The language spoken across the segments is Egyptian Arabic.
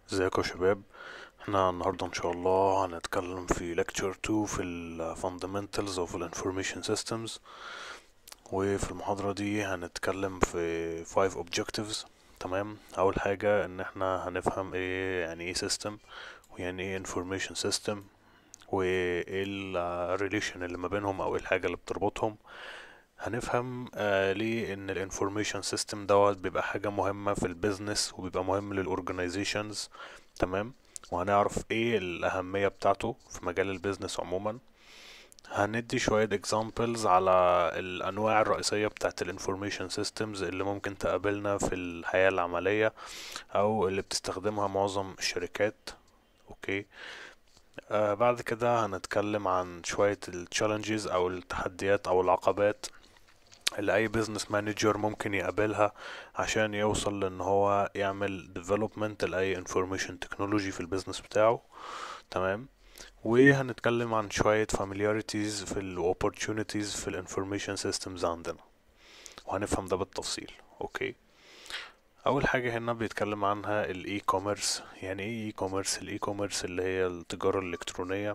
ازيكم يا شباب احنا النهاردة ان شاء الله هنتكلم في lecture 2 في ال fundamentals of the information systems وفي المحاضرة دي هنتكلم في 5 objectives تمام اول حاجة ان احنا هنفهم ايه يعني ايه system ويعني ايه information system وايه ال relation اللي ما بينهم او ايه الحاجة اللي بتربطهم هنفهم آه ليه ان الانفورميشن سيستم دوت بيبقى حاجة مهمة في البيزنس وبيبقى مهم للاورجنايزيشنز تمام وهنعرف ايه الاهمية بتاعته في مجال البيزنس عموما هندي شوية examples على الانواع الرئيسية بتاعت الانفورميشن سيستمز اللي ممكن تقابلنا في الحياة العملية او اللي بتستخدمها معظم الشركات اوكي آه بعد كده هنتكلم عن شوية التشالنجز او التحديات او العقبات اللي اي بزنس مانجر ممكن يقابلها عشان يوصل لان هو يعمل ديفلوبمنت لاي انفورميشن تكنولوجي في البيزنس بتاعه تمام وهنتكلم عن شوية familiarities في ال opportunities في ال information systems عندنا وهنفهم ده بالتفصيل اوكي اول حاجة هنا بيتكلم عنها الاي كوميرس يعني ايه اي كوميرس الاي كوميرس اللي هي التجارة الالكترونية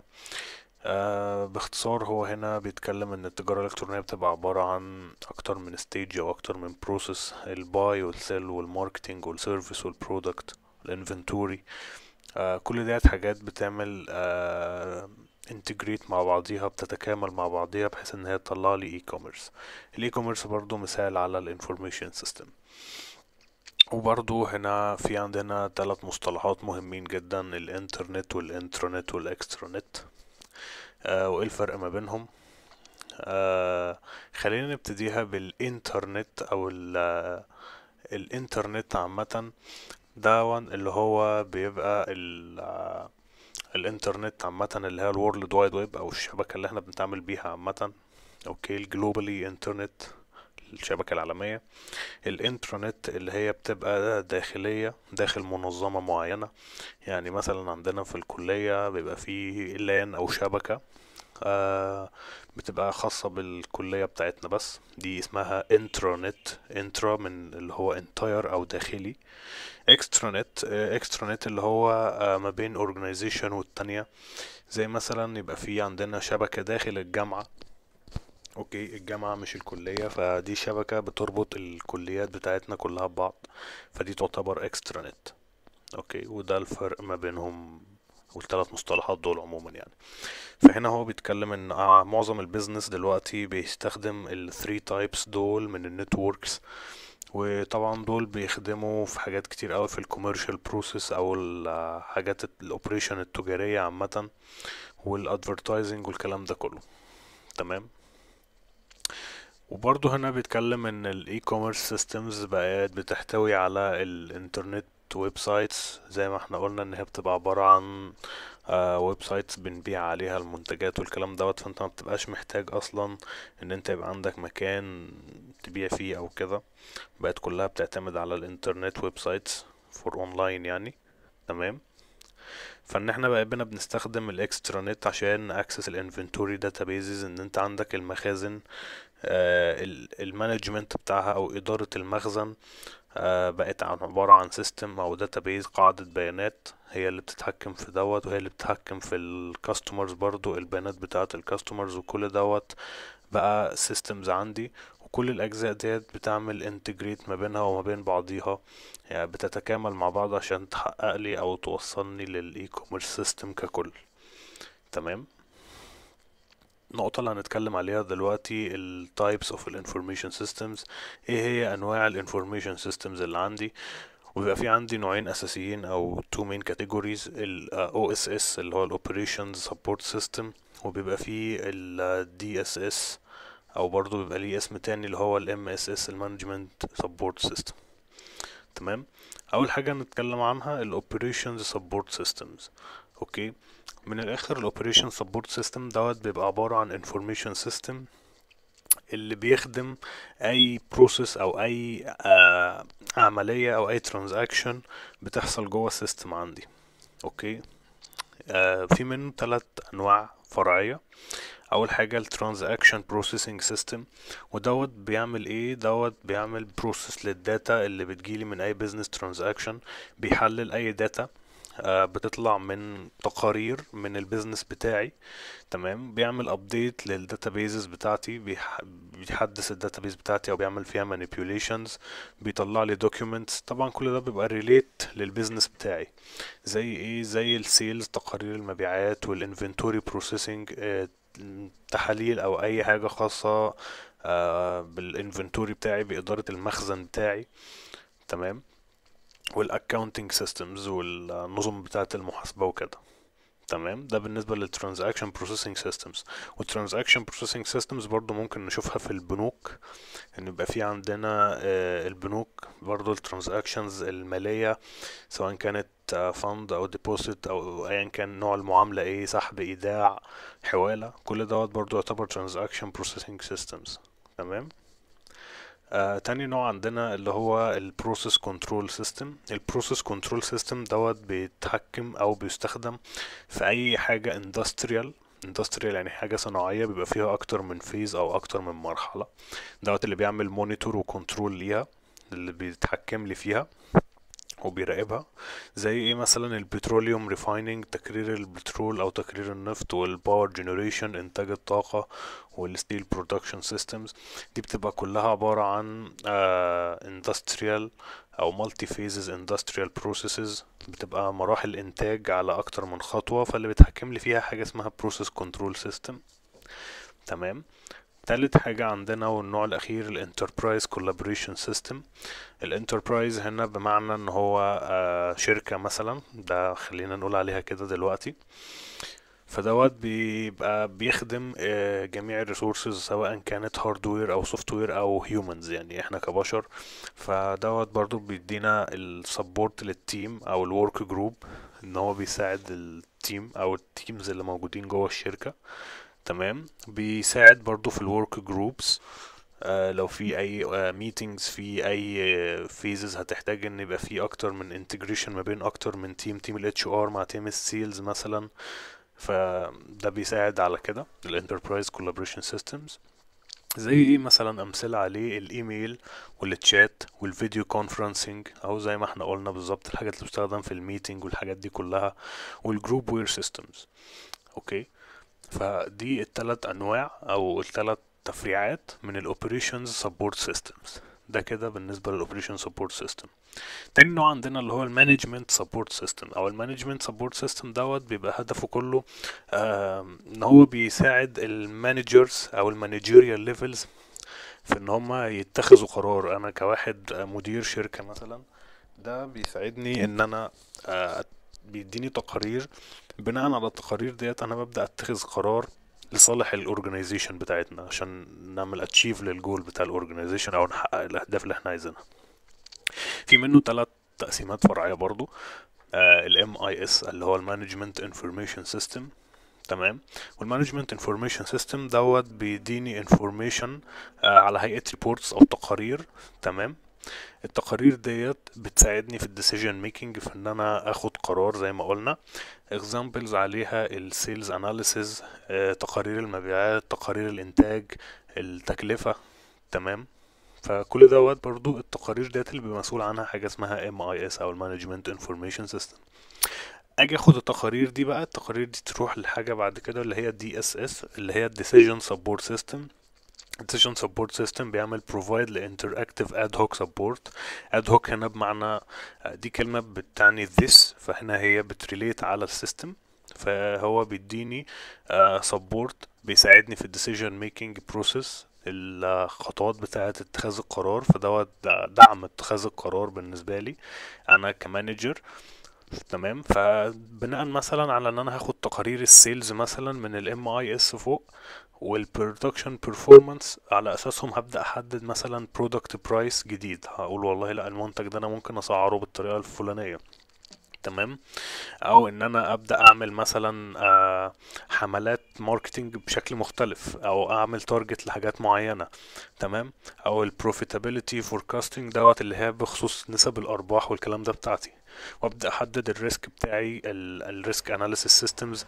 آه باختصار هو هنا بيتكلم ان التجارة الالكترونية بتبقى عبارة عن اكتر من ستيج او اكتر من بروسيس الباي والسيل والماركتينج والسيرفيس والبرودكت الانفنتوري آه كل ديت حاجات بتعمل آه انتجريت مع بعضيها بتتكامل مع بعضيها بحيث ان هي تطلع لي اي كوميرس الاي كوميرس برضو مثال على الانفورميشن سيستم وبرضو هنا في عندنا ثلاث مصطلحات مهمين جدا الانترنت والانترنت والاكسترانت آه وايه الفرق ما بينهم آه خلينا نبتديها بالانترنت او الانترنت عامة دون اللي هو بيبقى ال الانترنت عامة اللي هي الورلد وايد ويب او الشبكة اللي احنا بنتعامل بيها عامة اوكي الجلوبالي انترنت الشبكة العالمية الانترنت اللي هي بتبقى داخلية داخل منظمة معينة يعني مثلا عندنا في الكلية بيبقى فيه لان او شبكة آه بتبقى خاصة بالكلية بتاعتنا بس دي اسمها انترانت انترا من اللي هو انتاير او داخلي اكسترانت اكسترانت اللي هو آه ما بين اورجانيزيشن والتانية زي مثلا يبقى في عندنا شبكة داخل الجامعة اوكي الجامعة مش الكلية فدي شبكة بتربط الكليات بتاعتنا كلها ببعض فدي تعتبر اكسترانت اوكي وده الفرق ما بينهم والثلاث مصطلحات دول عموما يعني فهنا هو بيتكلم ان معظم البيزنس دلوقتي بيستخدم ال 3 تايبس دول من النتوركس وطبعا دول بيخدموا في حاجات كتير قوي في الكوميرشال بروسيس او الحاجات الاوبريشن التجارية عامة والادفرتايزنج والكلام ده كله تمام وبرضه هنا بيتكلم ان الاي كوميرس سيستمز بقت بتحتوي على الانترنت ويب سايتس زي ما احنا قلنا ان هي بتبقى عبارة عن ويب سايتس بنبيع عليها المنتجات والكلام دوت فانت ما بتبقاش محتاج اصلا ان انت يبقى عندك مكان تبيع فيه او كده بقت كلها بتعتمد على الانترنت ويب سايتس فور اونلاين يعني تمام فان احنا بقى بقينا بنستخدم الاكسترانت عشان اكسس الانفنتوري داتابيزز ان انت عندك المخازن آه المانجمنت بتاعها او ادارة المخزن آه بقت عبارة عن سيستم او داتابيز قاعدة بيانات هي اللي بتتحكم في دوت وهي اللي بتتحكم في الكاستمرز برضو البيانات بتاعة الكاستمرز وكل دوت بقى سيستمز عندي وكل الاجزاء ديت بتعمل انتجريت ما بينها وما بين بعضيها يعني بتتكامل مع بعض عشان تحقق لي او توصلني للاي كوميرس سيستم ككل تمام النقطة اللي هنتكلم عليها دلوقتي ال types of information systems ايه هي انواع ال information systems اللي عندي وبيبقى في عندي نوعين اساسيين او two main categories ال OSS اللي هو ال Operations Support System وبيبقى في ال DSS او برضو بيبقى ليه اسم تاني اللي هو ال MSS ال Management Support System تمام اول حاجة نتكلم عنها ال Operations Support Systems اوكي من الاخر الاوبريشن سبورت سيستم دوت بيبقى عبارة عن انفورميشن سيستم اللي بيخدم اي بروسيس او اي آه عملية او اي ترانزاكشن بتحصل جوه السيستم عندي اوكي آه في منه ثلاث انواع فرعية اول حاجة الترانزاكشن بروسيسنج سيستم ودوت بيعمل ايه دوت بيعمل بروسيس للداتا اللي بتجيلي من اي بزنس ترانزاكشن بيحلل اي داتا آه، بتطلع من تقارير من البيزنس بتاعي تمام بيعمل ابديت للداتابيزز بتاعتي بيح- بيحدث الداتابيز بتاعتي او بيعمل فيها manipulations بيطلع لي documents طبعا كل ده بيبقى ريليت للبيزنس بتاعي زي ايه زي السيلز تقارير المبيعات والانفنتوري بروسيسنج تحاليل او اي حاجه خاصه آه، بالانفنتوري بتاعي باداره المخزن بتاعي تمام والاكاونتنج سيستمز والنظم بتاعه المحاسبه وكده تمام ده بالنسبه للترانزاكشن بروسيسنج سيستمز والترانزاكشن بروسيسنج سيستمز برضو ممكن نشوفها في البنوك ان يبقى في عندنا آه، البنوك برضو الترانزاكشنز الماليه سواء كانت فند او ديبوزيت او ايا كان نوع المعامله ايه سحب ايداع حواله كل دوت برضو يعتبر ترانزاكشن بروسيسنج سيستمز تمام آه، تاني نوع عندنا اللي هو البروسيس كنترول سيستم البروسيس كنترول سيستم دوت بيتحكم او بيستخدم في اي حاجة اندستريال اندستريال يعني حاجة صناعية بيبقى فيها اكتر من فيز او اكتر من مرحلة دوت اللي بيعمل مونيتور وكنترول ليها اللي بيتحكم لي فيها وبيراقبها زي ايه مثلا البتروليوم ريفايننج تكرير البترول او تكرير النفط والباور جنريشن انتاج الطاقة والستيل برودكشن سيستمز دي بتبقى كلها عبارة عن اندستريال او مالتي فيزز اندستريال بروسيسز بتبقى مراحل انتاج على اكتر من خطوة فاللي بيتحكم لي فيها حاجة اسمها بروسيس كنترول سيستم تمام تالت حاجة عندنا والنوع الأخير الانتربرايز كولابوريشن سيستم الانتربرايز هنا بمعنى ان هو آه، شركة مثلا ده خلينا نقول عليها كده دلوقتي فدوت بيبقى بيخدم آه، جميع الريسورسز سواء كانت هاردوير او سوفت وير او هيومنز يعني احنا كبشر فدوت برضو بيدينا السبورت للتيم او الورك جروب ان هو بيساعد التيم او التيمز اللي موجودين جوه الشركة تمام بيساعد برضو في الورك جروبس آه لو في اي ميتينجز في اي فيزز هتحتاج ان يبقى في اكتر من انتجريشن ما بين اكتر من تيم تيم الاتش ار مع تيم السيلز مثلا فده بيساعد على كده الانتربرايز كولابوريشن سيستمز زي ايه مثلا امثله عليه الايميل والتشات والفيديو كونفرنسنج او زي ما احنا قلنا بالظبط الحاجات اللي بتستخدم في الميتنج والحاجات دي كلها والجروب وير سيستمز اوكي فدي التلات انواع او التلات تفريعات من الاوبريشنز سبورت سيستمز ده كده بالنسبه للاوبريشن سبورت سيستم تاني نوع عندنا اللي هو المانجمنت سبورت سيستم او المانجمنت سبورت سيستم دوت بيبقى هدفه كله آم، ان هو بيساعد المانجرز او المانجيريال ليفلز في ان هم يتخذوا قرار انا كواحد مدير شركه مثلا ده بيساعدني ان انا آه، بيديني تقارير بناء على التقارير ديت انا ببدأ اتخذ قرار لصالح الاورجنايزيشن بتاعتنا عشان نعمل اتشيف للجول بتاع الاورجنايزيشن او نحقق الاهداف اللي احنا عايزينها في منه ثلاث تقسيمات فرعية برضو الام اي اس اللي هو المانجمنت انفورميشن سيستم تمام والمانجمنت انفورميشن سيستم دوت بيديني انفورميشن على هيئة ريبورتس او تقارير تمام التقارير ديت بتساعدني في الديسيجن ميكنج في ان انا اخد قرار زي ما قلنا examples عليها السيلز اناليسز تقارير المبيعات تقارير الانتاج التكلفة تمام فكل دوت برضو التقارير ديت اللي بيبقى مسؤول عنها حاجة اسمها MIS او المانجمنت انفورميشن سيستم اجي اخد التقارير دي بقى التقارير دي تروح لحاجة بعد كده اللي هي دي اس اس اللي هي Decision Support System Decision Support System بيعمل provide ل Interactive Ad Hoc Support Ad Hoc هنا بمعنى دي كلمة بتعني this فهنا هي بتريليت على السيستم فهو بيديني سبورت بيساعدني في الديسيجن ميكنج بروسيس الخطوات بتاعة اتخاذ القرار فدوت دعم اتخاذ القرار بالنسبة لي انا كمانجر تمام فبناء مثلا على ان انا هاخد تقارير السيلز مثلا من الام اي اس فوق والبرودكشن بيرفورمانس على اساسهم هبدا احدد مثلا برودكت برايس جديد هقول والله لا المنتج ده انا ممكن اسعره بالطريقه الفلانيه تمام او ان انا ابدا اعمل مثلا آه، حملات ماركتينج بشكل مختلف او اعمل تارجت لحاجات معينه تمام او البروفيتابيلتي فوركاستنج دوت اللي هي بخصوص نسب الارباح والكلام ده بتاعتي وابدا احدد الريسك بتاعي الريسك اناليسيس سيستمز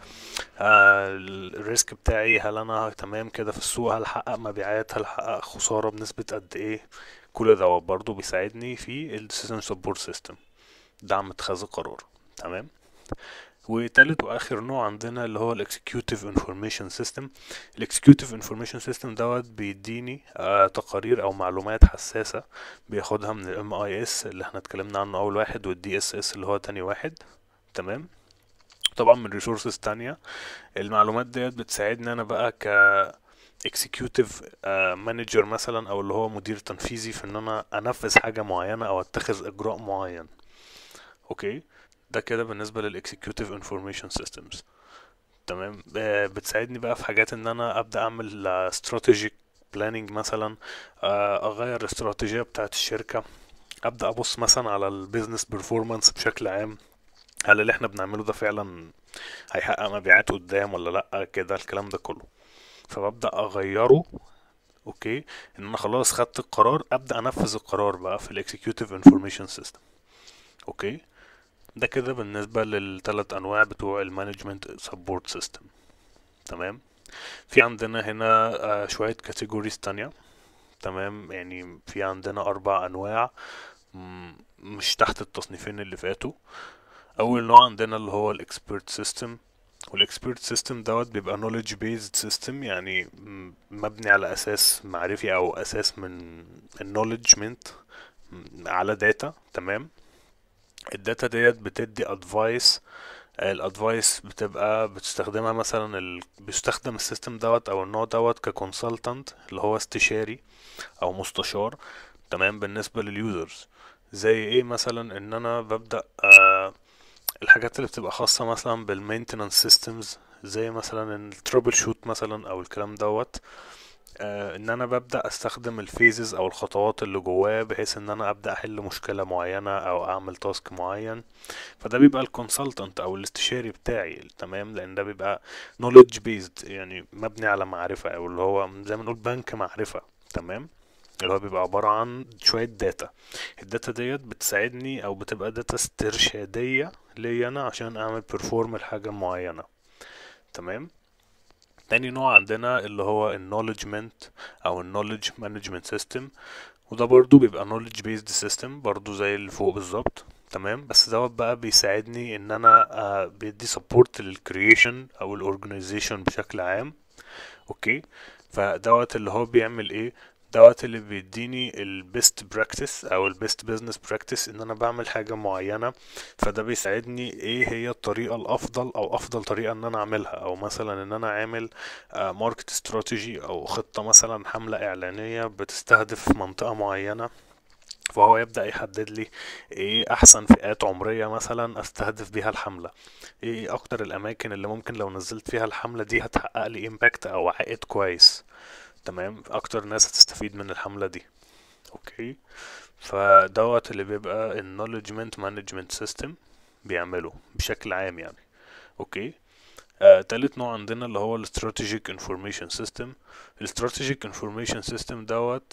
الريسك بتاعي هل انا تمام كده في السوق هل هحقق مبيعات هل هحقق خساره بنسبه قد ايه كل ده برضه بيساعدني في الديسيجن سبورت سيستم دعم اتخاذ القرار تمام وتالت واخر نوع عندنا اللي هو الاكسكيوتيف انفورميشن سيستم الاكسكيوتيف انفورميشن سيستم دوت بيديني آه تقارير او معلومات حساسه بياخدها من الام اي اس اللي احنا اتكلمنا عنه اول واحد والدي اس اس اللي هو تاني واحد تمام طبعا من ريسورسز تانية المعلومات ديت بتساعدني انا بقى ك اكسكيوتيف مانجر مثلا او اللي هو مدير تنفيذي في ان انا انفذ حاجه معينه او اتخذ اجراء معين اوكي ده كده بالنسبه للاكسكيوتيف انفورميشن سيستمز تمام آه، بتساعدني بقى في حاجات ان انا ابدا اعمل استراتيجيك بلاننج مثلا آه، اغير الاستراتيجيه بتاعت الشركه ابدا ابص مثلا على البيزنس بيرفورمانس بشكل عام هل اللي احنا بنعمله ده فعلا هيحقق مبيعات قدام ولا لا كده الكلام ده كله فببدا اغيره اوكي ان انا خلاص خدت القرار ابدا انفذ القرار بقى في الاكسكيوتيف انفورميشن سيستم اوكي ده كده بالنسبه للثلاث انواع بتوع المانجمنت سبورت سيستم تمام في عندنا هنا آه، شويه كاتيجوريز تانية تمام يعني في عندنا اربع انواع مم، مش تحت التصنيفين اللي فاتوا اول نوع عندنا اللي هو الاكسبيرت سيستم والاكسبيرت سيستم دوت بيبقى knowledge based system يعني م- مبني على اساس معرفي او اساس من acknowledgement م- على داتا تمام الداتا ديت بتدي ادفايس الادفايس بتبقى بتستخدمها مثلا ال... بيستخدم السيستم دوت او النوع دوت ككونسلتنت اللي هو استشاري او مستشار تمام بالنسبة لليوزرز زي ايه مثلا ان انا ببدأ آه الحاجات اللي بتبقى خاصة مثلا بالمينتنانس سيستمز زي مثلا الترابل شوت مثلا او الكلام دوت آه ان انا ببدأ استخدم الفيزز او الخطوات اللي جواه بحيث ان انا ابدأ احل مشكلة معينة او اعمل تاسك معين فده بيبقى الكونسلتنت او الاستشاري بتاعي تمام لان ده بيبقى knowledge based يعني مبني على معرفة او اللي هو زي ما نقول بنك معرفة تمام اللي هو بيبقى عبارة عن شوية داتا الداتا ديت بتساعدني او بتبقى داتا استرشادية ليا انا عشان اعمل perform لحاجة معينة تمام تاني نوع عندنا اللي هو النولجمنت او النولج مانجمنت سيستم وده برضو بيبقى knowledge based system برضو زي اللي فوق بالظبط تمام بس دوت بقى بيساعدني ان انا آه بيدي support للكرييشن او الاورجنايزيشن بشكل عام اوكي فدوت اللي هو بيعمل ايه دوت اللي بيديني البيست براكتس او البيست بزنس براكتس ان انا بعمل حاجه معينه فده بيساعدني ايه هي الطريقه الافضل او افضل طريقه ان انا اعملها او مثلا ان انا عامل ماركت استراتيجي او خطه مثلا حمله اعلانيه بتستهدف منطقه معينه فهو يبدأ يحدد لي ايه احسن فئات عمرية مثلا استهدف بيها الحملة ايه اكتر الاماكن اللي ممكن لو نزلت فيها الحملة دي هتحقق لي امباكت او عائد كويس تمام اكتر ناس هتستفيد من الحملة دي اوكي فدوت اللي بيبقى النولجمنت مانجمنت سيستم بيعمله بشكل عام يعني اوكي آه، تالت نوع عندنا اللي هو الاستراتيجيك انفورميشن سيستم الاستراتيجيك انفورميشن سيستم دوت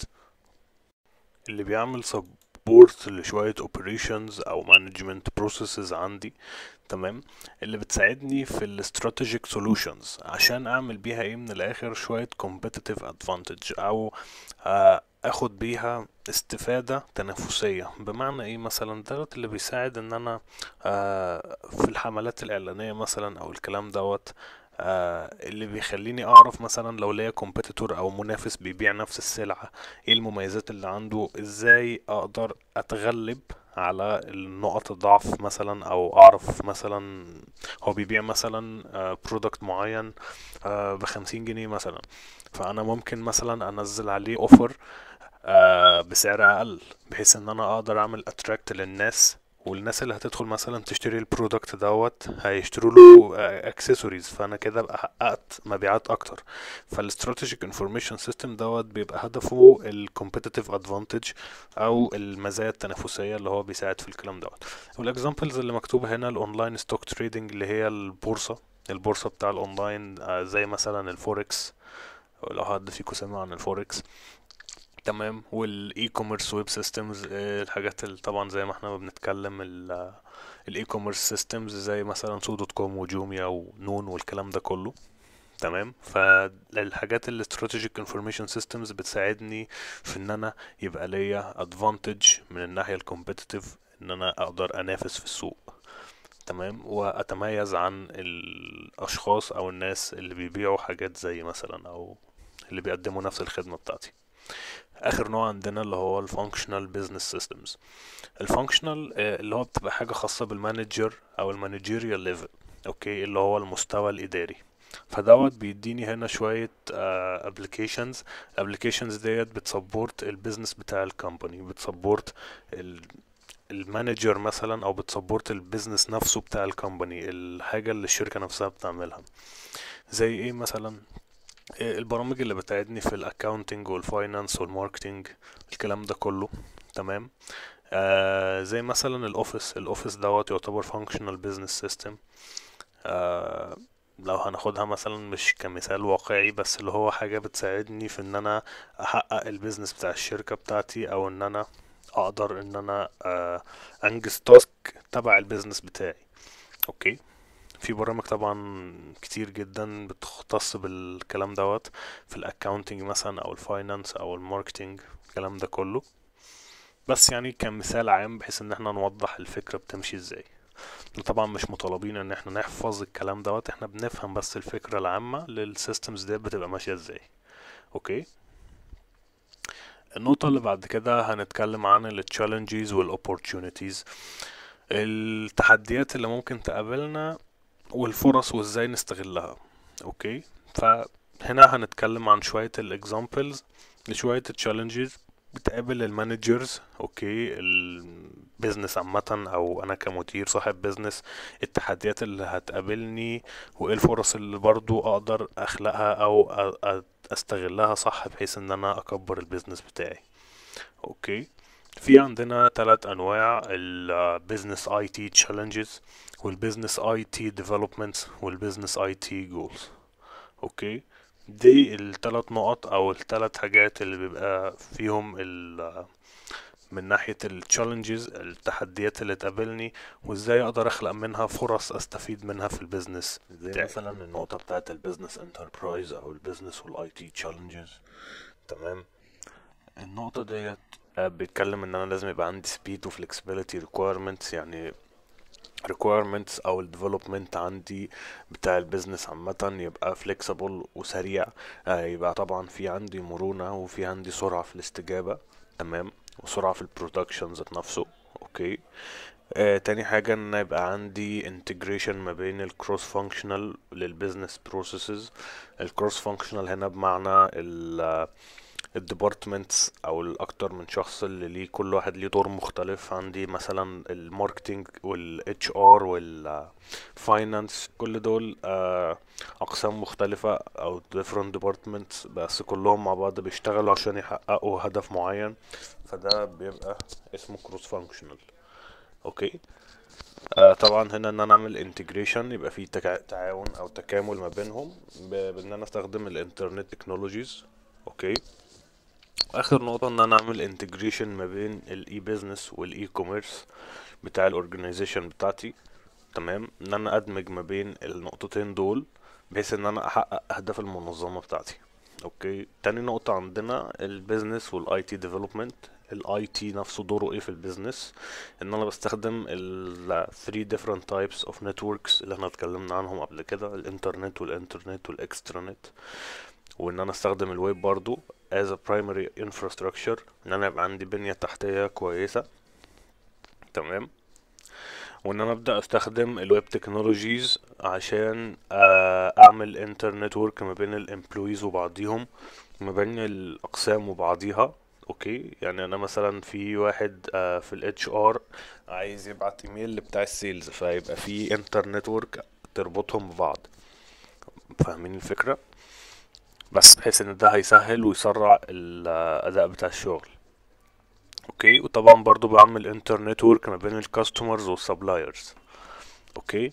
اللي بيعمل سبورت لشوية operations او management processes عندي تمام اللي بتساعدني في ال strategic solutions عشان اعمل بيها ايه من الاخر شوية competitive advantage او آه، اخد بيها استفادة تنافسية بمعنى ايه مثلا دوت اللي بيساعد ان انا آه، في الحملات الاعلانية مثلا او الكلام دوت آه، اللي بيخليني اعرف مثلا لو ليا كومبيتيتور او منافس بيبيع نفس السلعة ايه المميزات اللي عنده ازاي اقدر اتغلب على النقط الضعف مثلا او اعرف مثلا هو بيبيع مثلا برودكت معين بخمسين جنيه مثلا فانا ممكن مثلا انزل عليه اوفر بسعر اقل بحيث ان انا اقدر اعمل اتراكت للناس والناس اللي هتدخل مثلا تشتري البرودكت دوت هيشتروا له اكسسوارز فانا كده ابقى حققت مبيعات اكتر فالاستراتيجيك انفورميشن سيستم دوت بيبقى هدفه الكومبيتيتيف ادفانتج او المزايا التنافسيه اللي هو بيساعد في الكلام دوت والاكزامبلز اللي مكتوبه هنا الاونلاين ستوك تريدنج اللي هي البورصه البورصه بتاع الاونلاين آه، زي مثلا الفوركس لو حد فيكم سمع عن الفوركس تمام والاي كوميرس ويب سيستمز الحاجات اللي طبعا زي ما احنا بنتكلم الاي كوميرس سيستمز زي مثلا سو دوت كوم وجوميا ونون والكلام ده كله تمام فالحاجات الاستراتيجيك انفورميشن سيستمز بتساعدني في ان انا يبقى ليا ادفانتج من الناحيه الكومبيتيتيف ان انا اقدر انافس في السوق تمام واتميز عن الاشخاص او الناس اللي بيبيعوا حاجات زي مثلا او اللي بيقدموا نفس الخدمة بتاعتي اخر نوع عندنا اللي هو الفانكشنال بزنس سيستمز الفانكشنال اللي هو بتبقى حاجة خاصة بالمانجر او المانجيريال ليفل اوكي اللي هو المستوى الاداري فدوت بيديني هنا شوية ابلكيشنز الابلكيشنز ديت بتسبورت البيزنس بتاع الكومباني بتسبورت المانجر مثلا او بتسبورت البيزنس نفسه بتاع الكومباني الحاجة اللي الشركة نفسها بتعملها زي ايه مثلا إيه البرامج اللي بتساعدني في الاكاونتنج والفاينانس والماركتنج الكلام ده كله تمام آه زي مثلا الاوفيس الاوفيس دوت يعتبر فانكشنال بزنس سيستم آه لو هناخدها مثلا مش كمثال واقعي بس اللي هو حاجة بتساعدني في ان انا احقق البيزنس بتاع الشركة بتاعتي او ان انا اقدر ان انا آه انجز تاسك تبع البيزنس بتاعي اوكي في برامج طبعا كتير جدا بتختص بالكلام دوت في الاكاونتنج مثلا او الفاينانس او الماركتنج الكلام ده كله بس يعني كمثال عام بحيث ان احنا نوضح الفكرة بتمشي ازاي طبعا مش مطالبين ان احنا نحفظ الكلام دوت احنا بنفهم بس الفكرة العامة للسيستمز دي بتبقى ماشية ازاي اوكي النقطة اللي بعد كده هنتكلم عن ال challenges وال opportunities التحديات اللي ممكن تقابلنا والفرص وازاي نستغلها اوكي فهنا هنتكلم عن شوية الاكزامبلز لشوية التشالنجز بتقابل المانجرز اوكي البيزنس عامة او انا كمدير صاحب بيزنس التحديات اللي هتقابلني وايه الفرص اللي برضو اقدر اخلقها او استغلها صح بحيث ان انا اكبر البيزنس بتاعي اوكي في عندنا ثلاث انواع البيزنس اي تي تشالنجز والبيزنس اي تي ديفلوبمنتس والبيزنس اي تي جولز اوكي دي الثلاث نقط او الثلاث حاجات اللي بيبقى فيهم ال من ناحية التشالنجز التحديات اللي تقابلني وازاي اقدر اخلق منها فرص استفيد منها في البيزنس زي مثلا النقطة بتاعت البيزنس انتربرايز او البيزنس والاي تي تشالنجز تمام النقطة ديت آه، بيتكلم ان انا لازم يبقى عندي speed و flexibility requirements يعني requirements او ال development عندي بتاع البيزنس عامة يبقى flexible وسريع آه، يبقى طبعا في عندي مرونة وفي عندي سرعة في الاستجابة تمام وسرعة في البرودكشن ذات نفسه اوكي آه تاني حاجة ان أنا يبقى عندي integration ما بين الكروس فانكشنال للبيزنس بروسيسز الكروس فانكشنال هنا بمعنى ال الديبارتمنتس او الاكتر من شخص اللي ليه كل واحد ليه دور مختلف عندي مثلا الماركتينج والاتش ار والفاينانس كل دول آه، اقسام مختلفة او different departments بس كلهم مع بعض بيشتغلوا عشان يحققوا هدف معين فده بيبقى اسمه كروس فانكشنال اوكي آه طبعا هنا ان انا اعمل انتجريشن يبقى في تكا- تعاون او تكامل ما بينهم ب- بان انا استخدم الانترنت تكنولوجيز اوكي اخر نقطة ان انا اعمل انتجريشن ما بين الاي بيزنس والاي كوميرس بتاع الاورجنايزيشن بتاعتي تمام ان انا ادمج ما بين النقطتين دول بحيث ان انا احقق اهداف المنظمة بتاعتي اوكي تاني نقطة عندنا البيزنس والاي تي ديفلوبمنت الاي تي نفسه دوره ايه في البيزنس ان انا بستخدم ال 3 different types of networks اللي احنا اتكلمنا عنهم قبل كده الانترنت والانترنت والاكسترانت وان انا استخدم الويب برضو as a primary infrastructure ان انا يبقى عندي بنية تحتية كويسة تمام وان انا ابدا استخدم الويب تكنولوجيز عشان آه، اعمل انترنت ورك ما بين الامبلويز وبعضيهم ما بين الاقسام وبعضيها اوكي يعني انا مثلا في واحد آه، في الاتش ار عايز يبعت ايميل بتاع السيلز فيبقى في انترنت ورك تربطهم ببعض فاهمين الفكرة بس بحيث ان ده هيسهل ويسرع الاداء بتاع الشغل اوكي وطبعا برضو بعمل انترنت ورك ما بين الكاستمرز والسبلايرز اوكي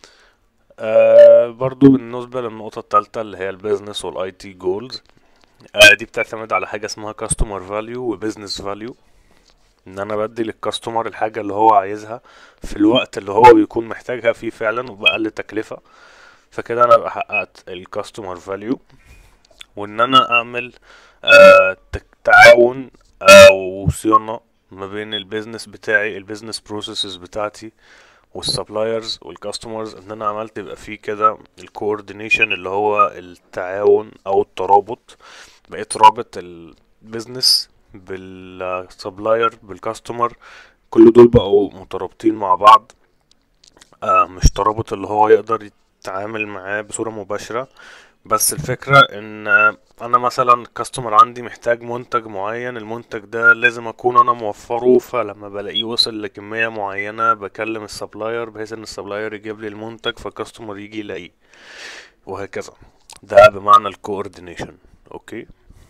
آه برضو بالنسبة للنقطة التالتة اللي هي البيزنس والاي تي جولز آه دي بتعتمد على حاجة اسمها كاستمر فاليو وبيزنس فاليو ان انا بدي للكاستمر الحاجة اللي هو عايزها في الوقت اللي هو بيكون محتاجها فيه فعلا وبأقل تكلفة فكده انا ابقى حققت الكاستمر فاليو وان انا اعمل آه تك- تعاون او صيانة ما بين البيزنس بتاعي البيزنس بروسيسز بتاعتي والسبلايرز والكاستمرز ان انا عملت يبقى فيه كده الكوردينيشن اللي هو التعاون او الترابط بقيت رابط البيزنس بالسبلاير بالكاستمر كل دول بقوا مترابطين مع بعض آه مش ترابط اللي هو يقدر يتعامل معاه بصورة مباشرة بس الفكرة ان انا مثلا كاستمر عندي محتاج منتج معين المنتج ده لازم اكون انا موفره فلما بلاقيه وصل لكمية معينة بكلم السبلاير بحيث ان السبلاير يجيب لي المنتج فالكاستمر يجي يلاقيه وهكذا ده بمعنى الكوردينيشن اوكي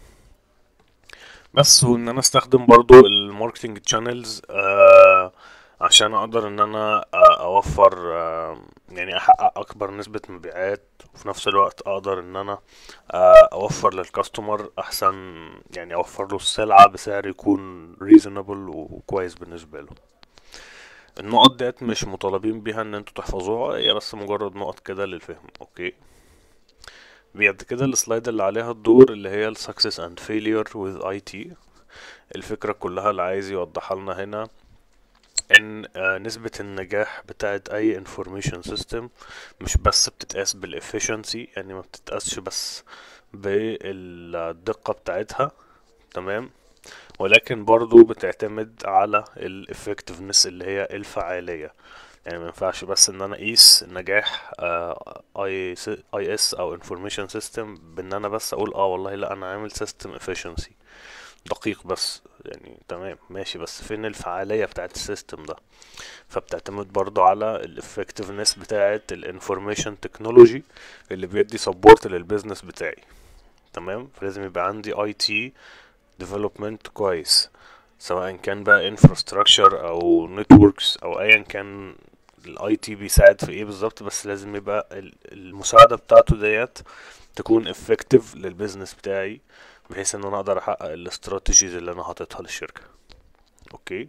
بس وان انا استخدم برضو الماركتنج تشانلز آه عشان اقدر ان انا آه اوفر آه يعني احقق اكبر نسبة مبيعات وفي نفس الوقت اقدر ان انا آه اوفر للكاستمر احسن يعني اوفر له السلعة بسعر يكون ريزونبل وكويس بالنسبة له النقط ديت مش مطالبين بيها ان انتوا تحفظوها هي بس مجرد نقط كده للفهم اوكي بعد كده السلايد اللي عليها الدور اللي هي ال success and failure with IT الفكرة كلها اللي عايز يوضحها لنا هنا ان آه، نسبة النجاح بتاعت اي information system مش بس بتتقاس بالefficiency يعني ما بتتقاسش بس بالدقة بتاعتها تمام ولكن برضو بتعتمد على ال effectiveness اللي هي الفعالية يعني ما ينفعش بس ان انا اقيس نجاح اي اي اس او انفورميشن سيستم بان انا بس اقول اه والله لا انا عامل سيستم efficiency دقيق بس يعني تمام ماشي بس فين الفعالية بتاعت السيستم ده فبتعتمد برضو على الافكتفنس بتاعت الانفورميشن تكنولوجي اللي بيدي سبورت للبيزنس بتاعي تمام فلازم يبقى عندي اي تي ديفلوبمنت كويس سواء كان بقى انفراستراكشر او نتوركس او ايا كان الاي تي بيساعد في ايه بالظبط بس لازم يبقى ال- المساعدة بتاعته ديت تكون افكتيف للبيزنس بتاعي بحيث ان انا اقدر احقق الاستراتيجيز اللي انا حاططها للشركة اوكي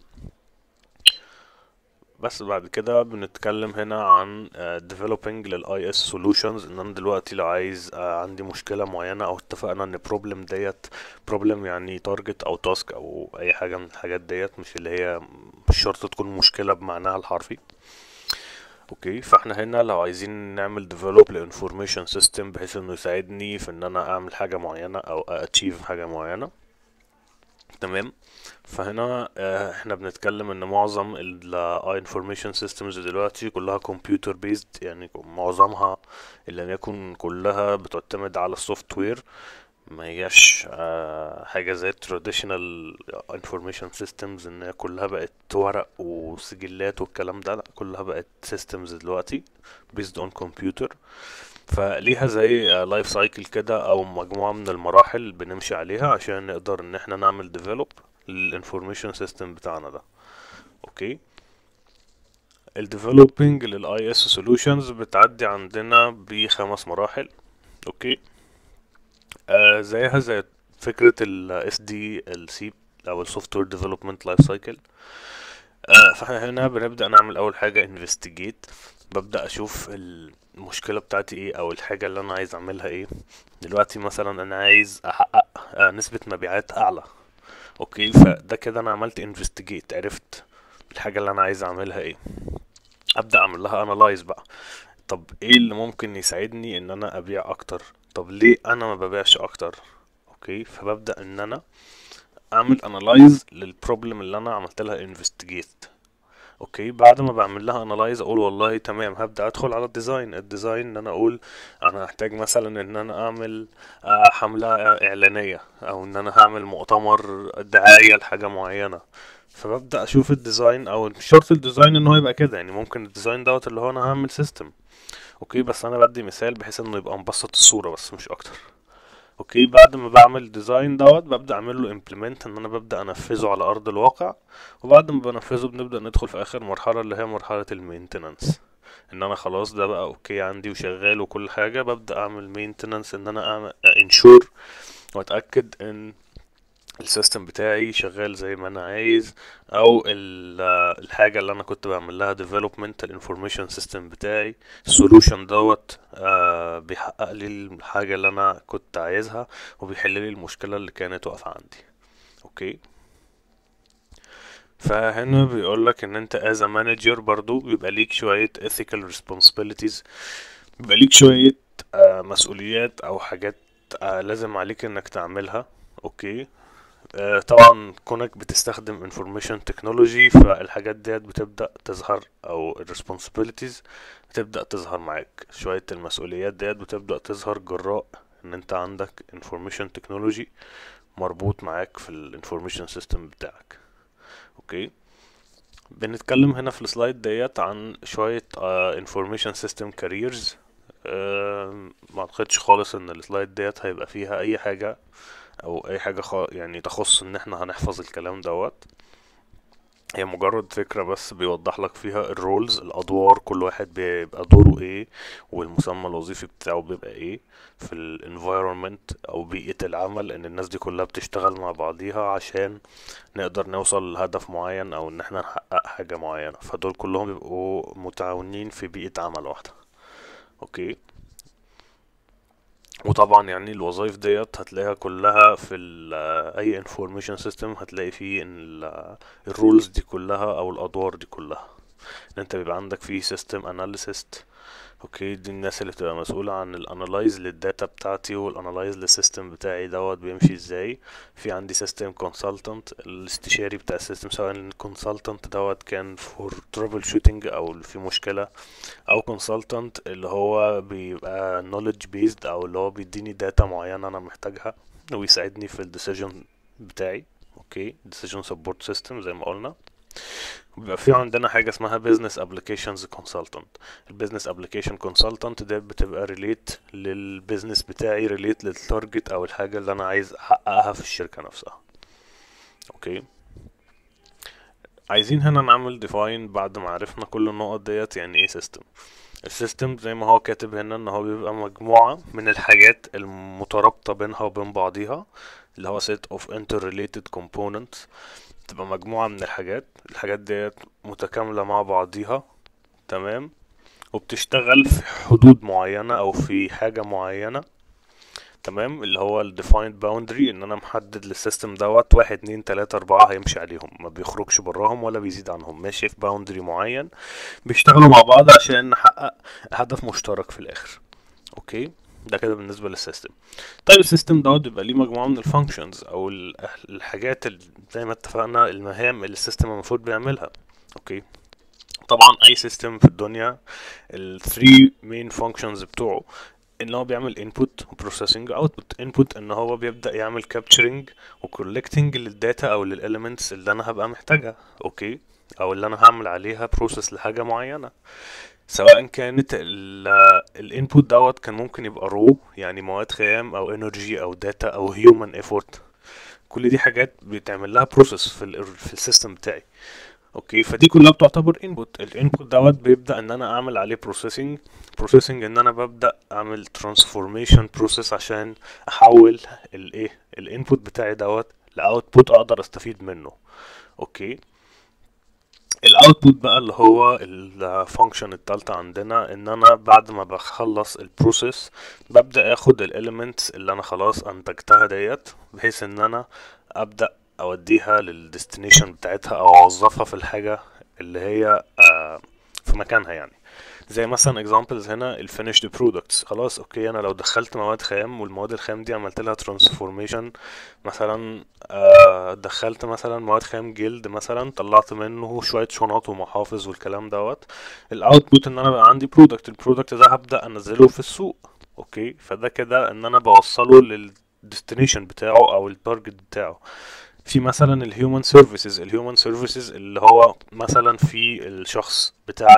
بس بعد كده بنتكلم هنا عن آه، developing لل IS solutions ان انا دلوقتي لو عايز آه، عندي مشكلة معينة او اتفقنا ان problem ديت problem يعني target او task او اي حاجة من الحاجات ديت مش اللي هي مش شرط تكون مشكلة بمعناها الحرفي اوكي فاحنا هنا لو عايزين نعمل develop ل information system بحيث انه يساعدني في ان انا اعمل حاجة معينة او achieve حاجة معينة تمام فهنا آه، احنا بنتكلم ان معظم ال information systems دلوقتي كلها computer based يعني معظمها ان لم يكن كلها بتعتمد على السوفت وير ما هياش آه، حاجة زي traditional information systems ان هي كلها بقت ورق وسجلات والكلام ده لا كلها بقت systems دلوقتي based on computer فليها زي لايف سايكل كده او مجموعة من المراحل بنمشي عليها عشان نقدر ان احنا نعمل ديفلوب للانفورميشن سيستم بتاعنا ده اوكي الديفلوبينج للاي اس سولوشنز بتعدي عندنا بخمس مراحل اوكي آه زيها زي فكرة ال SDLC او ال Software Development Life Cycle آه فاحنا هنا بنبدأ نعمل اول حاجة investigate ببدأ اشوف المشكلة بتاعتي ايه او الحاجة اللي انا عايز اعملها ايه دلوقتي مثلا انا عايز احقق آه نسبة مبيعات اعلى اوكي فده كده انا عملت investigate عرفت الحاجة اللي انا عايز اعملها ايه ابدأ اعمل لها analyze بقى طب ايه اللي ممكن يساعدني ان انا ابيع اكتر طب ليه انا ما ببيعش اكتر اوكي فببدأ ان انا اعمل analyze للبروبلم اللي انا عملت لها investigate اوكي بعد ما بعمل لها انالايز اقول والله تمام هبدا ادخل على الديزاين الديزاين ان انا اقول انا هحتاج مثلا ان انا اعمل آه، حمله اعلانيه او ان انا هعمل مؤتمر دعايه لحاجه معينه فببدا اشوف الديزاين او مش شرط الديزاين ان هو يبقى كده يعني ممكن الديزاين دوت اللي هو انا هعمل سيستم اوكي بس انا بدي مثال بحيث انه يبقى مبسط الصوره بس مش اكتر اوكي بعد ما بعمل ديزاين دوت ببدا اعمل له امبلمنت ان انا ببدا انفذه على ارض الواقع وبعد ما بنفذه بنبدا ندخل في اخر مرحله اللي هي مرحله المينتنانس ان انا خلاص ده بقى اوكي عندي وشغال وكل حاجه ببدا اعمل مينتنانس ان انا اعمل انشور واتاكد ان السيستم بتاعي شغال زي ما انا عايز او ال- الحاجه اللي انا كنت بعمل لها ديفلوبمنت الانفورميشن سيستم بتاعي السولوشن دوت آه بيحقق لي الحاجه اللي انا كنت عايزها وبيحل لي المشكله اللي كانت واقفه عندي اوكي فهنا بيقولك ان انت as a manager برضو بيبقى ليك شوية ethical responsibilities بيبقى ليك شوية آه، مسؤوليات او حاجات آه، لازم عليك انك تعملها اوكي آه، طبعا كونك بتستخدم information technology فالحاجات ديت بتبدأ تظهر او ال responsibilities بتبدأ تظهر معاك شوية المسؤوليات ديت بتبدأ تظهر جراء ان انت عندك information technology مربوط معاك في ال information system بتاعك اوكي بنتكلم هنا في السلايد ديت عن شوية uh, information system careers آه، ما اعتقدش خالص ان السلايد ديت هيبقى فيها اي حاجة او اي حاجة خ... يعني تخص ان احنا هنحفظ الكلام دوت هي مجرد فكرة بس بيوضح لك فيها الرولز الادوار كل واحد بيبقى دوره ايه والمسمى الوظيفي بتاعه بيبقى ايه في الانفايرمنت او بيئة العمل ان الناس دي كلها بتشتغل مع بعضيها عشان نقدر نوصل لهدف معين او ان احنا نحقق حاجة معينة فدول كلهم بيبقوا متعاونين في بيئة عمل واحدة اوكي وطبعا يعني الوظائف ديت هتلاقيها كلها في ال اي انفورميشن سيستم هتلاقي فيه ان الرولز دي كلها او الادوار دي كلها ان انت بيبقى عندك فيه سيستم اناليسيست اوكي دي الناس اللي بتبقى مسؤولة عن الانالايز للداتا بتاعتي والانالايز للسيستم بتاعي دوت بيمشي ازاي في عندي سيستم كونسلتنت الاستشاري بتاع السيستم سواء الكونسلتنت دوت كان فور ترابل شوتنج او في مشكلة او كونسلتنت اللي هو بيبقى knowledge based او اللي هو بيديني داتا معينة انا محتاجها ويساعدني في الديسيجن بتاعي اوكي decision support system زي ما قلنا بيبقى في عندنا حاجة اسمها business applications consultant البيزنس application consultant ده بتبقى ريليت للبيزنس بتاعي ريليت للتارجت او الحاجة اللي انا عايز احققها في الشركة نفسها اوكي عايزين هنا نعمل define بعد ما عرفنا كل النقط ديت يعني ايه system السيستم زي ما هو كاتب هنا ان هو بيبقى مجموعة من الحاجات المترابطة بينها وبين بعضيها اللي هو set of interrelated components تبقى مجموعة من الحاجات الحاجات ديت متكاملة مع بعضيها تمام وبتشتغل في حدود معينة او في حاجة معينة تمام اللي هو ال defined boundary ان انا محدد للسيستم دوت واحد اتنين تلاتة اربعة هيمشي عليهم ما بيخرجش براهم ولا بيزيد عنهم ماشي في boundary معين بيشتغلوا مع بعض عشان نحقق هدف مشترك في الاخر اوكي ده كده بالنسبة للسيستم طيب السيستم دوت بيبقى ليه مجموعة من الفانكشنز او ال- الحاجات ال- زي ما اتفقنا المهام اللي السيستم المفروض بيعملها اوكي طبعا اي سيستم في الدنيا ال 3 main functions بتوعه ان هو بيعمل input و processing و output input ان هو بيبدأ يعمل capturing و collecting للداتا او للelements اللي انا هبقى محتاجها اوكي او اللي انا هعمل عليها process لحاجة معينة سواء كانت الانبوت دوت كان ممكن يبقى رو يعني مواد خام او انرجي او داتا او هيومن ايفورت كل دي حاجات بيتعمل لها بروسيس في ال في السيستم بتاعي اوكي فدي كلها بتعتبر انبوت الانبوت دوت بيبدا ان انا اعمل عليه بروسيسنج بروسيسنج ان انا ببدا اعمل ترانسفورميشن بروسيس عشان احول الايه الانبوت بتاعي دوت لاوتبوت اقدر استفيد منه اوكي الاوتبوت بقى اللي هو الفانكشن التالتة عندنا ان انا بعد ما بخلص البروسيس ببدأ اخد الاليمنتس اللي انا خلاص انتجتها ديت بحيث ان انا ابدأ اوديها للديستنيشن بتاعتها او اوظفها في الحاجة اللي هي آه في مكانها يعني زي مثلا examples هنا ال finished products خلاص اوكي انا لو دخلت مواد خام والمواد الخام دي عملت لها transformation مثلا آه دخلت مثلا مواد خام جلد مثلا طلعت منه شوية شنط ومحافظ والكلام دوت الاوتبوت ان انا بقى عندي برودكت البرودكت ده هبدأ انزله في السوق اوكي فده كده ان انا بوصله للديستنيشن بتاعه او التارجت بتاعه في مثلا الهيومن سيرفيسز الهيومن سيرفيسز اللي هو مثلا في الشخص بتاع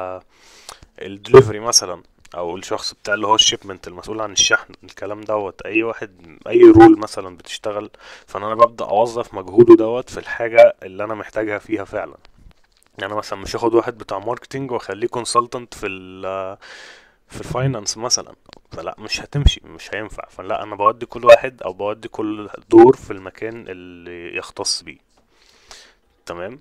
الدليفري مثلا او الشخص بتاع اللي هو الشيبمنت المسؤول عن الشحن الكلام دوت اي واحد اي رول مثلا بتشتغل فانا ببدا اوظف مجهوده دوت في الحاجه اللي انا محتاجها فيها فعلا يعني مثلا مش هاخد واحد بتاع ماركتينج واخليه كونسلتنت في ال في الفاينانس مثلا فلا مش هتمشي مش هينفع فلا انا بودي كل واحد او بودي كل دور في المكان اللي يختص بيه تمام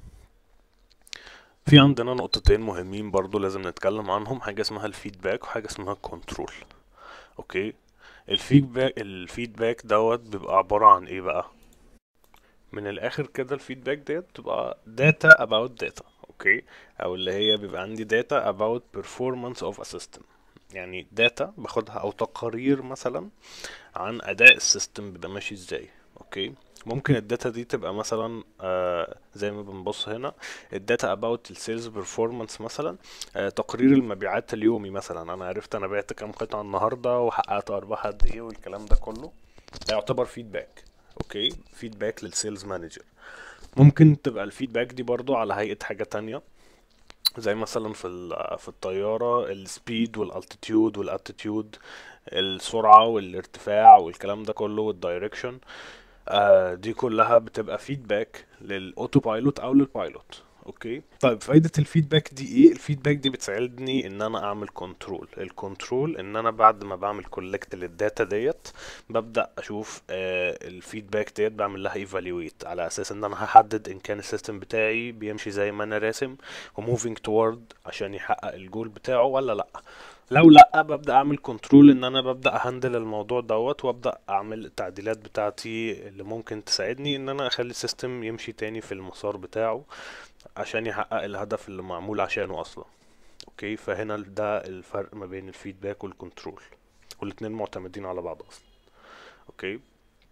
في عندنا نقطتين مهمين برضو لازم نتكلم عنهم حاجة اسمها الفيدباك وحاجة اسمها الكنترول اوكي الفيدباك الفيدباك دوت بيبقى عبارة عن ايه بقى من الاخر كده الفيدباك ديت بتبقى data about data اوكي او اللي هي بيبقى عندي data about performance of a system يعني data باخدها او تقارير مثلا عن اداء السيستم بيبقى ماشي ازاي اوكي ممكن الداتا دي تبقى مثلا آه زي ما بنبص هنا الداتا about السيلز بيرفورمانس مثلا آه تقرير المبيعات اليومي مثلا انا عرفت انا بعت كام قطعه النهارده وحققت ارباح قد ايه والكلام ده كله ده يعتبر فيدباك اوكي فيدباك للسيلز مانجر ممكن تبقى الفيدباك دي برضو على هيئة حاجة تانية زي مثلا في ال- في الطيارة السبيد والالتيتيود والاتيتيود السرعة والارتفاع والكلام ده كله والدايركشن آه دي كلها بتبقى فيدباك للاوتو بايلوت او للبايلوت اوكي طيب فايدة الفيدباك دي ايه الفيدباك دي بتساعدني ان انا اعمل كنترول الكنترول ان انا بعد ما بعمل كولكت للداتا ديت ببدأ اشوف آه الفيدباك ديت بعمل لها ايفالويت على اساس ان انا هحدد ان كان السيستم بتاعي بيمشي زي ما انا راسم وموفينج توورد عشان يحقق الجول بتاعه ولا لا لو لا ببدأ اعمل كنترول ان انا ببدأ اهندل الموضوع دوت وابدأ اعمل التعديلات بتاعتي اللي ممكن تساعدني ان انا اخلي السيستم يمشي تاني في المسار بتاعه عشان يحقق الهدف اللي معمول عشانه اصلا اوكي فهنا ده الفرق ما بين الفيدباك والكنترول والاتنين معتمدين على بعض اصلا اوكي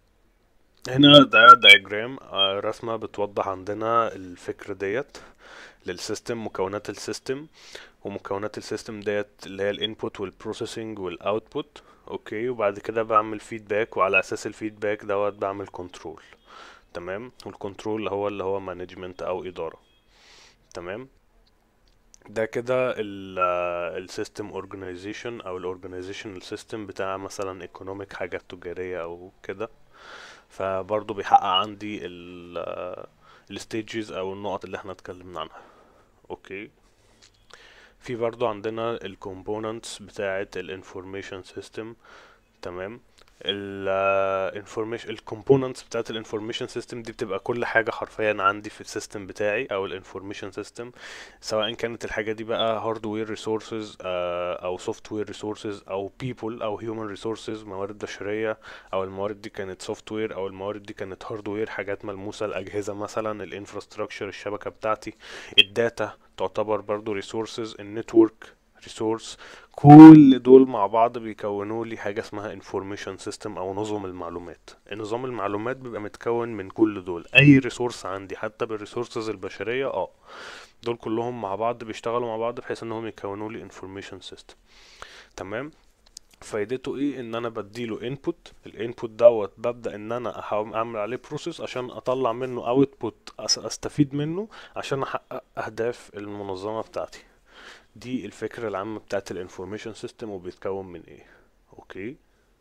هنا ده دايجرام رسمة بتوضح عندنا الفكرة ديت للسيستم مكونات السيستم ومكونات السيستم ديت اللي هي الانبوت والبروسيسنج والاوتبوت اوكي وبعد كده بعمل فيدباك وعلى اساس الفيدباك دوت بعمل كنترول تمام والكنترول هو اللي هو مانجمنت او ادارة تمام ده كده السيستم اورجانيزيشن او الاورجانيزيشنال سيستم بتاع مثلا ايكونوميك حاجة تجارية او كده فبرضه بيحقق عندي الستيجز او النقط اللي احنا اتكلمنا عنها اوكي في برضو عندنا الكومبوننتس بتاعه الانفورميشن سيستم تمام الانفورميشن الكومبوننتس بتاعه الانفورميشن سيستم دي بتبقى كل حاجه حرفيا عندي في السيستم بتاعي او الانفورميشن سيستم سواء كانت الحاجه دي بقى هاردوير ريسورسز او سوفت وير ريسورسز او بيبل او هيومن ريسورسز موارد بشريه او الموارد دي كانت سوفت وير او الموارد دي كانت هاردوير حاجات ملموسه الاجهزه مثلا الانفراستراكشر الشبكه بتاعتي الداتا تعتبر برضو ريسورسز النتورك ريسورس كل دول مع بعض بيكونوا لي حاجة اسمها information system او نظم المعلومات نظام المعلومات بيبقى متكون من كل دول اي ريسورس عندي حتى بالريسورسز البشرية اه دول كلهم مع بعض بيشتغلوا مع بعض بحيث انهم يكونوا لي information system تمام فايدته ايه ان انا بديله انبوت الانبوت دوت ببدا ان انا احاول اعمل عليه بروسيس عشان اطلع منه اوتبوت استفيد منه عشان احقق اهداف المنظمه بتاعتي دي الفكره العامه بتاعت الانفورميشن سيستم وبيتكون من ايه اوكي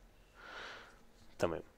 تمام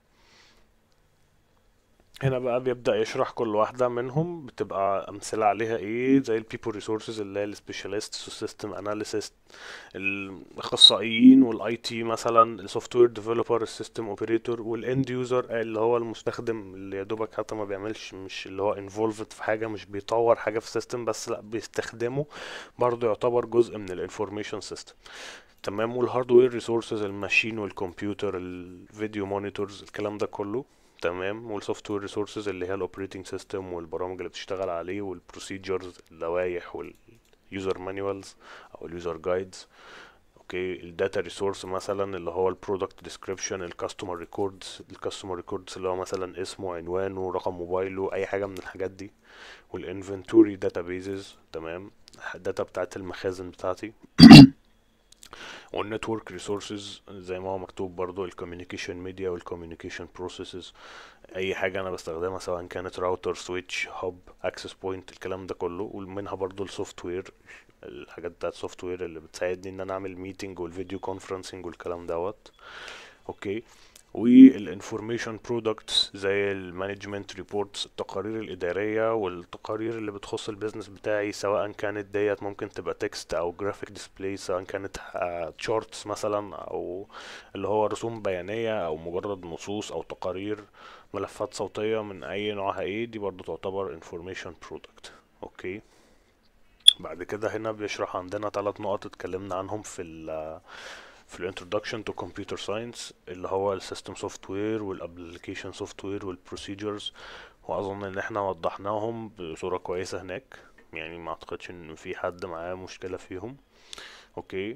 هنا بقى بيبدأ يشرح كل واحدة منهم بتبقى أمثلة عليها إيه زي ال people resources اللي هي ال specialists و system analysis الأخصائيين وال IT مثلا ال software developer ال system operator وال end user اللي هو المستخدم اللي يا دوبك حتى ما بيعملش مش اللي هو involved في حاجة مش بيطور حاجة في السيستم بس لأ بيستخدمه برضه يعتبر جزء من ال information system تمام والهاردوير ريسورسز الماشين والكمبيوتر الفيديو مونيتورز الكلام ده كله تمام والسوفت وير ريسورسز اللي هي الاوبريتنج سيستم والبرامج اللي بتشتغل عليه والبروسيجرز اللوائح واليوزر مانيوالز او اليوزر جايدز اوكي الداتا ريسورس مثلا اللي هو البرودكت ديسكريبشن الكاستمر ريكوردز الكاستمر ريكوردز اللي هو مثلا اسمه عنوانه رقم موبايله اي حاجه من الحاجات دي والانفنتوري داتابيزز تمام الداتا بتاعت المخازن بتاعتي والنتورك ريسورسز زي ما هو مكتوب برضو الكوميونيكيشن ميديا والكوميونيكيشن بروسيسز اي حاجه انا بستخدمها سواء كانت راوتر سويتش هاب اكسس بوينت الكلام ده كله ومنها برضو السوفت وير الحاجات بتاعت السوفت وير اللي بتساعدني ان انا اعمل ميتنج والفيديو كونفرنسنج والكلام دوت اوكي والانفورميشن برودكتس زي المانجمنت ريبورتس التقارير الاداريه والتقارير اللي بتخص البيزنس بتاعي سواء كانت ديت ممكن تبقى تكست او جرافيك ديسبلاي سواء كانت تشارتس مثلا او اللي هو رسوم بيانيه او مجرد نصوص او تقارير ملفات صوتيه من اي نوعها ايه دي برضو تعتبر انفورميشن برودكت اوكي بعد كده هنا بيشرح عندنا ثلاث نقط اتكلمنا عنهم في ال في الانترودكشن تو كمبيوتر ساينس اللي هو السيستم سوفت وير والابلكيشن سوفت وير والبروسيجرز واظن ان احنا وضحناهم بصورة كويسة هناك يعني ما اعتقدش ان في حد معاه مشكلة فيهم اوكي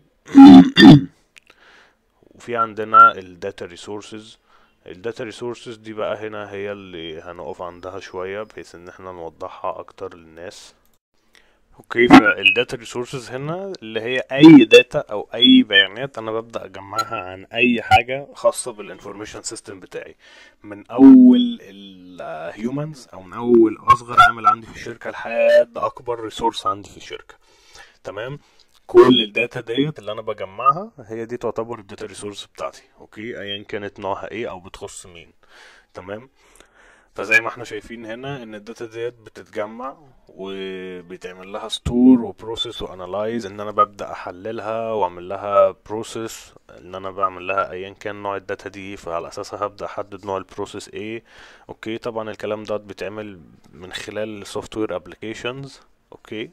وفي عندنا الداتا ريسورسز الداتا ريسورسز دي بقى هنا هي اللي هنقف عندها شوية بحيث ان احنا نوضحها اكتر للناس اوكي فالداتا ريسورسز هنا اللي هي اي داتا او اي بيانات انا ببدا اجمعها عن اي حاجه خاصه بالانفورميشن سيستم بتاعي من اول الهيومنز او من اول اصغر عامل عندي في الشركه لحد اكبر ريسورس عندي في الشركه تمام كل الداتا ديت اللي انا بجمعها هي دي تعتبر الداتا ريسورس بتاعتي اوكي ايا كانت نوعها ايه او بتخص مين تمام فزي ما احنا شايفين هنا ان الداتا ديت بتتجمع وبيتعمل لها ستور وبروسيس وانالايز ان انا ببدا احللها واعمل لها بروسيس ان انا بعمل لها ايا كان نوع الداتا دي فعلى اساسها هبدا احدد نوع البروسيس ايه اوكي طبعا الكلام ده بيتعمل من خلال السوفت وير ابلكيشنز اوكي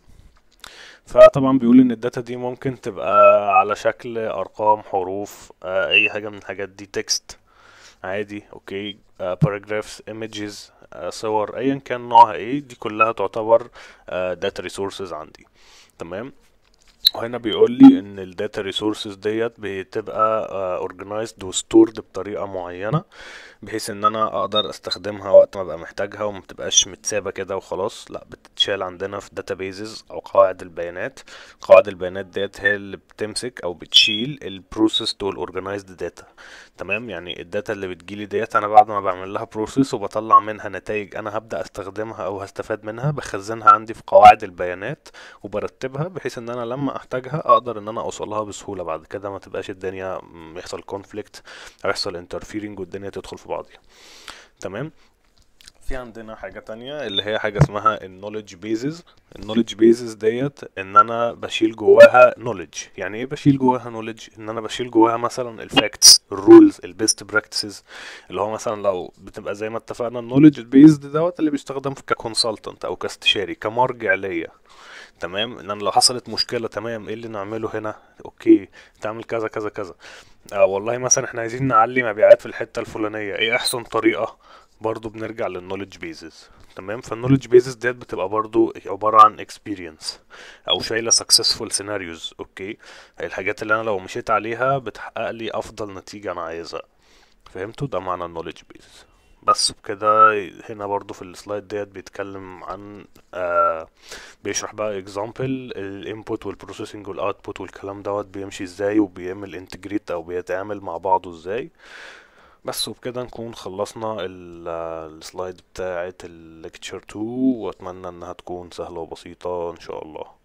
فطبعا بيقول ان الداتا دي ممكن تبقى على شكل ارقام حروف آه، اي حاجه من الحاجات دي تكست عادي اوكي باراجرافز ايمجز صور ايا كان نوعها ايه دي كلها تعتبر داتا ريسورسز عندي تمام وهنا بيقول لي ان الداتا ريسورسز ديت بتبقى اورجنايزد وستورد بطريقه معينه بحيث ان انا اقدر استخدمها وقت ما ابقى محتاجها وما بتبقاش متسابه كده وخلاص لا بتتشال عندنا في داتابيزز او قواعد البيانات قواعد البيانات ديت هي اللي بتمسك او بتشيل البروسيس تو الاورجنايزد داتا تمام يعني الداتا اللي بتجيلي ديت انا بعد ما بعمل لها بروسيس وبطلع منها نتائج انا هبدا استخدمها او هستفاد منها بخزنها عندي في قواعد البيانات وبرتبها بحيث ان انا لما احتاجها اقدر ان انا اوصلها بسهوله بعد كده ما تبقاش الدنيا م، يحصل كونفليكت او يحصل انترفيرنج والدنيا تدخل في بعضها تمام في عندنا حاجة تانية اللي هي حاجة اسمها النولج بيزز النولج بيزز ديت ان انا بشيل جواها نولج يعني ايه بشيل جواها نولج ان انا بشيل جواها مثلا الفاكتس الرولز البيست براكتسز اللي هو مثلا لو بتبقى زي ما اتفقنا النولج بيزد دوت اللي بيستخدم ككونسلتنت او كاستشاري كمرجع ليا تمام ان انا لو حصلت مشكله تمام ايه اللي نعمله هنا اوكي تعمل كذا كذا كذا آه والله مثلا احنا عايزين نعلي مبيعات في الحته الفلانيه ايه احسن طريقه برضو بنرجع للنولج بيزز تمام فالنولج بيزز ديت بتبقى برضو عباره عن اكسبيرينس او شايله سكسسفول سيناريوز اوكي هي الحاجات اللي انا لو مشيت عليها بتحقق لي افضل نتيجه انا عايزها فهمتوا ده معنى النولج بيز بس بكده هنا برضو في السلايد ديت بيتكلم عن آه بيشرح بقى اكزامبل الانبوت والبروسيسنج والاوتبوت والكلام دوت بيمشي ازاي وبيعمل انتجريت او بيتعامل مع بعضه ازاي بس وبكده نكون خلصنا ال- السلايد بتاعت الليكتشر 2 واتمنى انها تكون سهلة وبسيطة ان شاء الله